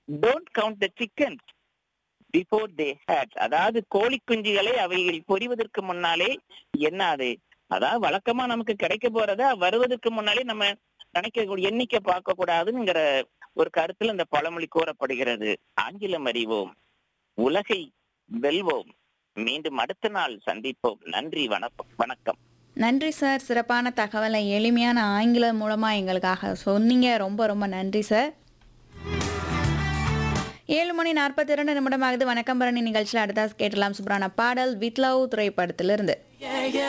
Don't count the chickens before they hatch அதாவது கோழி குஞ்சுகளை அவைகள் பொரிவதற்கு முன்னாலே என்ன அது அதாவது வழக்கமா நமக்கு கிடைக்க போறத வருவதற்கு முன்னாலே நம்ம நினைக்க எண்ணிக்கை பார்க்க கூடாதுங்கிற ஒரு கருத்துல இந்த பழமொழி கூறப்படுகிறது ஆங்கிலம் அறிவோம் உலகை வெல்வோம் மீண்டும் அடுத்த நாள் சந்திப்போம் நன்றி வணக்கம் வணக்கம் நன்றி சார் சிறப்பான தகவலை எளிமையான ஆங்கிலம் மூலமாக எங்களுக்காக சொன்னீங்க ரொம்ப ரொம்ப நன்றி சார் ஏழு மணி நாற்பத்தி இரண்டு நிமிடமாகுது வணக்கம் பரணி நிகழ்ச்சியில் அடுத்தா கேட்டலாம் சுப்ரான பாடல் வித் லவ் திரைப்படத்திலிருந்து Yeah, yeah.